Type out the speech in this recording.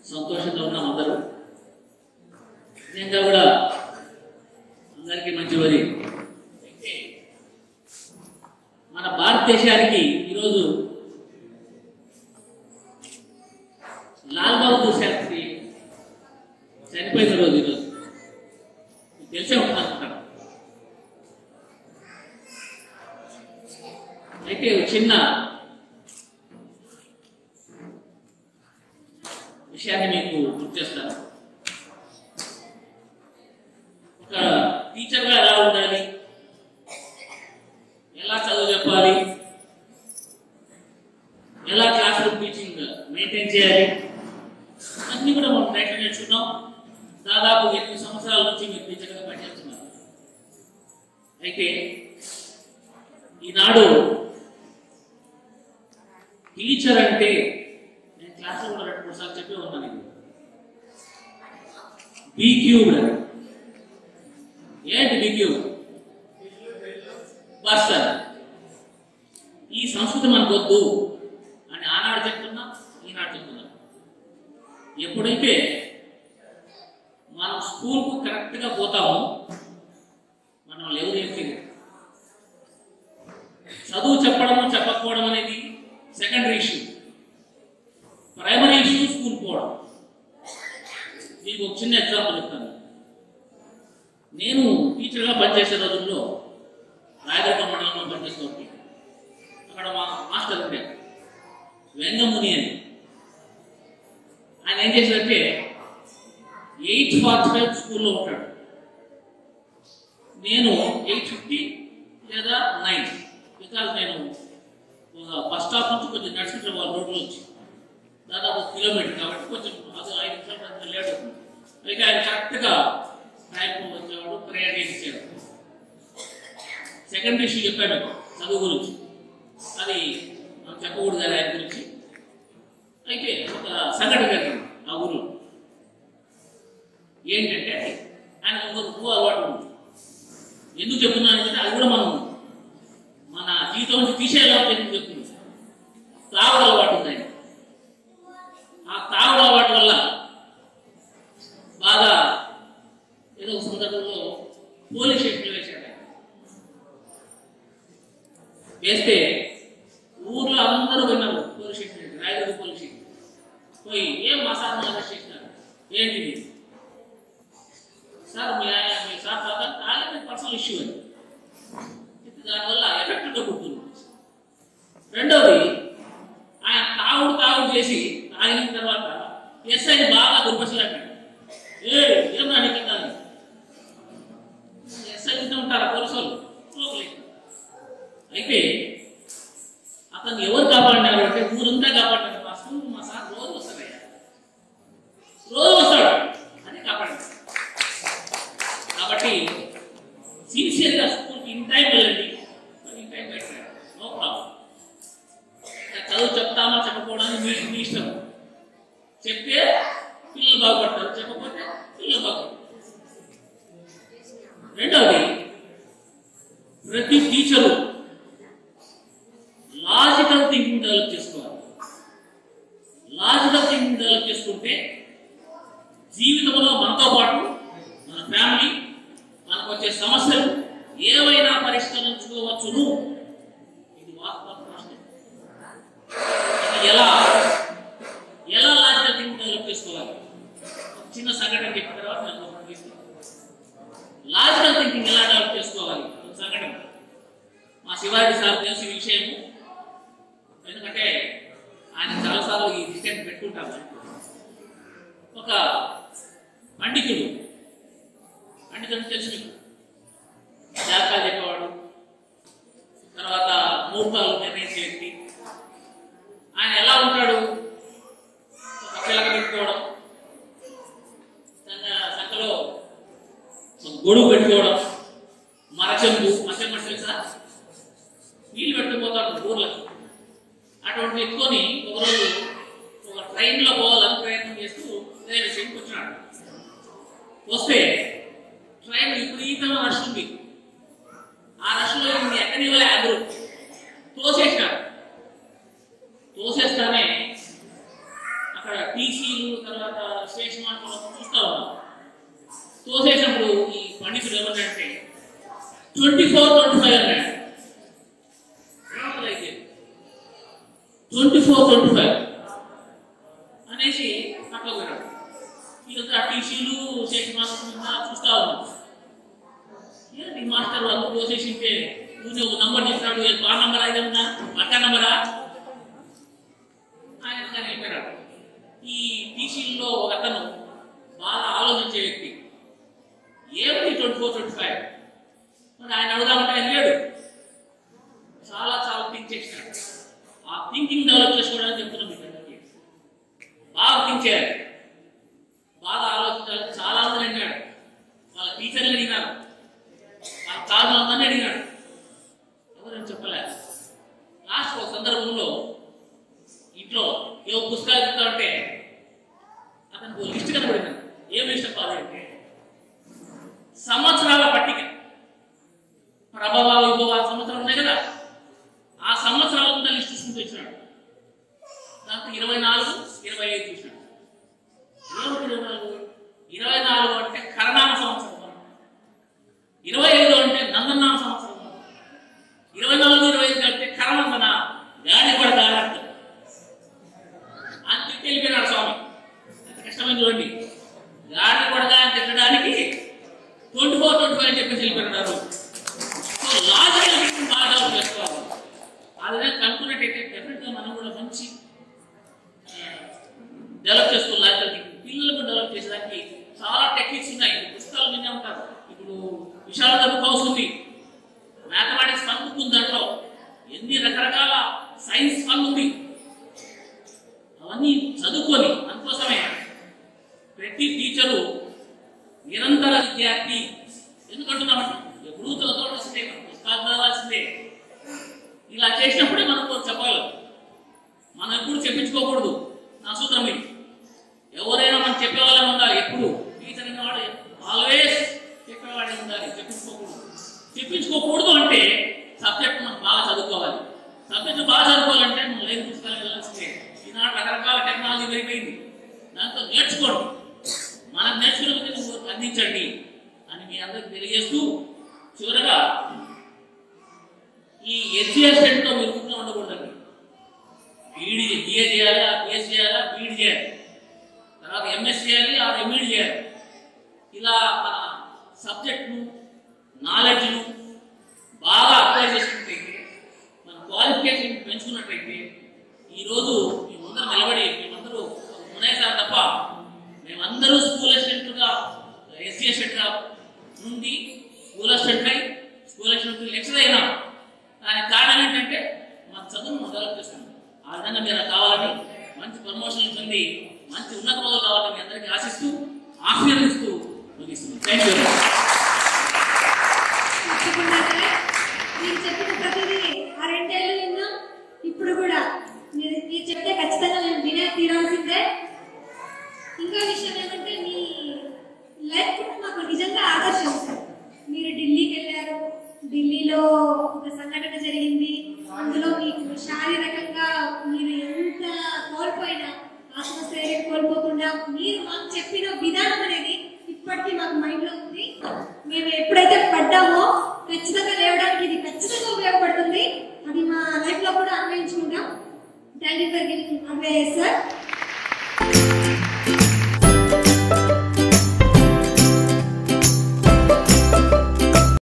సంతోషంగా ఉన్నాం అందరూ నిజంగా కూడా అందరికీ మంచి రోజు అయితే మన భారతదేశానికి ఈరోజు లాల్ బహదూర్ శాస్త్రి చనిపోయిన రోజు ఈరోజు మీకు తెలిసే ఉంటాను అనుకుంటాను అయితే ఒక చిన్న విషయాన్ని మీకు గుర్తు చేస్తాను ఒక టీచర్గా ఎలా ఉండాలి ఎలా చదువు చెప్పాలి ఎలా క్లాస్ రూమ్ టీచింగ్ మెయింటైన్ చేయాలి అన్నీ కూడా మనం బయట నేర్చుకున్నాం దాదాపు ఎనిమిది సంవత్సరాల నుంచి మీరు టీచర్గా పనిచేస్తున్నారు అయితే ఈనాడు టీచర్ అంటే నేను క్లాస్లో కూడా రెండు మూడు సార్లు చెప్పే ఉన్నాను ఇది బీక్యూబ్ ఏంటి బీక్యూబ్ పర్సన్ ఈ సంస్కృతి మనకు వద్దు అని ఆనాడు చెప్తున్నా ఈనాడు చెప్తున్నా ఎప్పుడైతే మనం స్కూల్కు కరెక్ట్గా పోతామో మనం ఎవరు ఏం తెలియదు చదువు చెప్పడము చెప్పకపోవడం అనేది secondary issue primary issue school పోవడం మీకు ఒక చిన్న ఎగ్జాంపుల్ చెప్తాను నేను టీచర్గా పనిచేసే రోజుల్లో రాయదుర్గ మండలంలో పనిచేస్తూ ఉంటే అక్కడ మా మాస్టర్ ఉండే వెంగముని అని ఆయన ఏం చేశారంటే ఎయిట్ ఫార్టీ ఫైవ్ స్కూల్లో ఉంటాడు నేను ఎయిట్ ఫిఫ్టీ లేదా నైన్ బికాజ్ నేను బస్ స్టాప్ నుంచి కొంచెం నడుచుకుంటే వాళ్ళ రోడ్లో వచ్చి దాదాపు ఒక కిలోమీటర్ కాబట్టి కొంచెం అది ఐదు నిమిషాలు పది నిమిషాలు లేట్ అవుతుంది అయితే ఆయన కరెక్ట్గా టైం వచ్చేవాడు ప్రేయర్ చేసేవాడు సెకండ్ ఇష్యూ చెప్పాను మీకు చదువు గురించి అది మనం చెప్పకూడదు కదా ఆయన గురించి అయితే ఒక సంఘటన జరిగింది ఆ ఊరిలో ఏంటంటే ఆయన ఒక పువ్వు అలవాటు ఉంది ఎందుకు చెప్తున్నానంటే అది కూడా మనం మన జీవితం నుంచి తీసేయాలని ఎందుకు చెప్తున్నాం తాగుడు అలవాటు ఉంది ఆయన ఆ తాగుడు అలవాటు వల్ల బాగా ఏదో ఒక సందర్భంలో పోలీస్ స్టేషన్లో వేశాడు ఆయన. వేస్తే ఊర్లో అందరూ విన్నారు police station Rayadurga police station పోయి ఏం మా సార్ అరెస్ట్ చేసినారు ఏంటిది సార్ మీ ఆయన మీ సార్ తాత తాగలేదు పర్సనల్ ఇష్యూ అని అయితే దానివల్ల ఎఫెక్ట్గా పుట్టింది రెండోది ఆయన తాగుడు తాగుడు చేసి తాగిన తర్వాత ఎస్ఐని బాగా దుర్పసలాడు ఏ ఏం రాని కదా ఎస్ఐ ఉంటే ఉంటారా పోలీసు వాళ్ళు లోపలికి. అయితే అతను ఎవరు కాపాడినారు అంటే ఊరంతా కాపాడినారు మా స్కూల్ మా సార్ రోజు వస్తాడయ్యా రోజు వస్తాడు అని కాపాడారు కాబట్టి సిన్సియర్గా స్కూల్కి ఇన్ టైం వెళ్ళండి ఇన్ టైం పెట్టండి నో ప్రాబ్లం చదువు చెప్తామా చెప్పకపోవడానికి మీ మీ ఇష్టం చెప్తే పిల్లలు బాగుపడతారు చెప్పకపోతే పిల్లలు బాగుపడతారు రెండవది ప్రతి టీచరు లాజికల్ థింకింగ్ డెవలప్ చేసుకోవాలి లాజికల్ థింకింగ్ డెవలప్ చేసుకుంటే జీవితంలో మనతో పాటు మన ఫ్యామిలీ మనకు వచ్చే సమస్యలు ఏవైనా పరిష్కరించుకోవచ్చును ఇది వాస్తవ ప్రశ్న ఇది ఎలా ఎలా లాజికల్ థింకింగ్ డెవలప్ చేసుకోవాలి ఒక చిన్న సంఘటన చెప్పిన తర్వాత నేను ఒకటి తీస్తాను. లాజికల్ థింకింగ్ ఎలా డెవలప్ చేసుకోవాలి ఒక సంఘటన మా శివాజీ సార్ తెలిసి ఈ విషయము ఎందుకంటే ఆయన చాలాసార్లు ఈ విషయాన్ని పెట్టుకుంటాము ఒక పండితుడు పండితుడు తెలుసు మీకు జాతకాలు చెప్పేవాడు తర్వాత ముహూర్తాలు నిర్ణయించే వ్యక్తి ఆయన ఎలా ఉంటాడు ఒక పిల్లక పెట్టుకోవడం తన సంఖలో ఒక గొడుగు పెట్టుకోవడం మరచెంబు మరచెంబు తెలుసా నీళ్ళు పెట్టుకుపోతాడు ఊర్లో అటువంటి ఎత్తుకొని ఒకరోజు ఒక ట్రైన్లో పోవాలని ప్రయత్నం చేస్తూ రైల్వే స్టేషన్కి వచ్చినాడు వస్తే ట్రైన్ విపరీతంగా రష్ ఉంది ఆ రష్లో ఈయన్ని ఎక్కనివ్వలే అందరూ తోసేసినారు తోసేస్తానే అక్కడ అక్కడ టీసీలు తర్వాత స్టేషన్ మాస్టర్లు చూస్తా ఉన్నాం తోసేసినప్పుడు ఈ పండితుడు ఏమన్నాడంటే ట్వంటీ ఫోర్ ట్వంటీ ఫైవ్ అన్నాడు అయితే ట్వంటీ ఫోర్ ట్వంటీ ఫైవ్ అనేసి అట్లా పోయినాడు ఇక టీసీలు స్టేషన్ మాస్టర్ చూస్తా ఉన్నాం ఏంటి మాస్టర్ వాళ్ళు తోసేసింటే నువ్వు ఒక నంబర్ చెప్పినాడు ఆ నంబర్ అయితే ఉన్నా పక్క నంబరా ఆయన కానీ వెళ్ళాడు ఈ టీసీల్లో ఒక అతను బాగా ఆలోచించే వ్యక్తి ఏమిటి ట్వంటీ ఫోర్ ట్వంటీ ఫైవ్ మరి ఆయన అడుగుదామంటే ఆయన లేడు చాలా చాలా థింక్ చేసినాడు ఆ థింకింగ్ డెవలప్ చేసుకోవడానికి చెప్తున్నాం మీకు అందరికీ బాగా థింక్ చేయాలి బాగా ఆలోచించాలి చాలా మంది అడిగాడు వాళ్ళ టీచర్లు అడిగినారు వాళ్ళ కాదు మంది అడిగాడు ఎవరైనా చెప్పలే లాస్ట్ ఒక సందర్భంలో ఇంట్లో ఏ పుస్తకాలు చెప్తా ఉంటే అతనికి ఒక లిస్ట్ కనబడింది ఏం లిస్ట్ చెప్పాలంటే సంవత్సరాల పట్టిక ప్రభవ విభవ సంవత్సరం ఉన్నాయి కదా ఆ సంవత్సరాల మీద లిస్ట్ చూసుకుంటూ వచ్చినాడు దాంట్లో ఇరవై నాలుగు ఇరవై ఐదు చూసినాడు ఏమిటి ఇరవై నాలుగు ఇరవై నాలుగు అంటే కరణామ సంవత్సరం ఇరవై ఐదు అంటే నందనామ సంవత్సరం ఇరవై నాలుగు ఇరవై ఐదు అంటే కరమందన గాడి కూడా దారంట అంత వెళ్ళిపోయినాడు స్వామి అంత కష్టమైన చూడండి గాడి కొడగా అని తిట్టడానికి ట్వంటీ ఫోర్ ట్వంటీ ఫైవ్ అని చెప్పేసి వెళ్ళిపోయినారు సో లాజికల్ థింకింగ్ బాగా డెవలప్ చేసుకోవాలి ఆ విధంగా కనుక్కున్నట్టయితే డెఫినెట్గా మనం కూడా మంచి డెవలప్ చేసుకోవాలి లాజికల్ థింకింగ్ పిల్లలకు డెవలప్ చేసేదానికి చాలా టెక్నిక్స్ ఉన్నాయి పుస్తకాలు వినే ఉంటారు ఇప్పుడు విశాల బుక్ హౌస్ ఉంది మ్యాథమెటిక్స్ ఫన్ బుక్ ఉంది దాంట్లో ఎన్ని రకరకాల సైన్స్ ఫన్ ఉంది అవన్నీ చదువుకొని అందుకోసమే ప్రతి టీచరు నిరంతర విద్యార్థి ఎందుకంటున్నామంటే ఎప్పుడూ చదవాల్సిందే పుస్తకాలు చదవాల్సిందే ఇలా చేసినప్పుడే మనం చెప్పగలం మనం ఎప్పుడు చెప్పించుకోకూడదు నా సూత్రం ఇది ఎవరైనా మనం చెప్పేవాళ్ళని ఉండాలి ఎప్పుడు టీచర్ అనేవాడు ఆల్వేస్ చెప్పేవాడే ఉండాలి చెప్పించుకోకూడదు చెప్పించుకోకూడదు అంటే సబ్జెక్ట్ మనం బాగా చదువుకోవాలి సబ్జెక్ట్ బాగా చదువుకోవాలంటే మనం లైన్ పుస్తకాలు వెళ్ళాల్సిందే ఈనాడు రకరకాల టెక్నాలజీ పెరిగిపోయింది దాంతో నేర్చుకోండి మనం నేర్చుకున్న విధంగా అందించండి అని మీ అందరికి తెలియజేస్తూ చివరగా ఈ ఎస్జిఎస్టెంట్తో మీరు ఊరికే ఉండకూడదండి బీఈడి బిఏ చేయాలి ఆ బిఎస్ చేయాలి బీఈడి చేయాలి తర్వాత ఎంఎస్ చేయాలి ఆ ఎంఈడి చేయాలి ఇలా మన సబ్జెక్ట్ను నాలెడ్జ్ను బాగా అప్లై చేసుకున్నట్టయితే మన క్వాలిఫికేషన్ పెంచుకున్నట్టయితే ఈరోజు మేమందరూ నిలబడి మేమందరూ మునయ్య సార్ తప్ప మేమందరూ స్కూల్ అసిస్టెంట్గా ఎస్సీ అసిస్టెంట్గా నుండి స్కూల్ అసిస్టెంట్ అయి స్కూల్ అసిస్టెంట్ లెక్చర్ అయినా దానికి కారణం ఏంటంటే మన చదువును మనం డెవలప్ చేసుకున్నాం ఆ విధంగా మీరు కావాలని మంచి ప్రమోషన్ పొంది మంచి ఉన్నత పదవులు కావాలని మీ అందరికీ ఆశిస్తూ ఆశీర్వదిస్తూ ముగిస్తున్నాం థ్యాంక్ యూ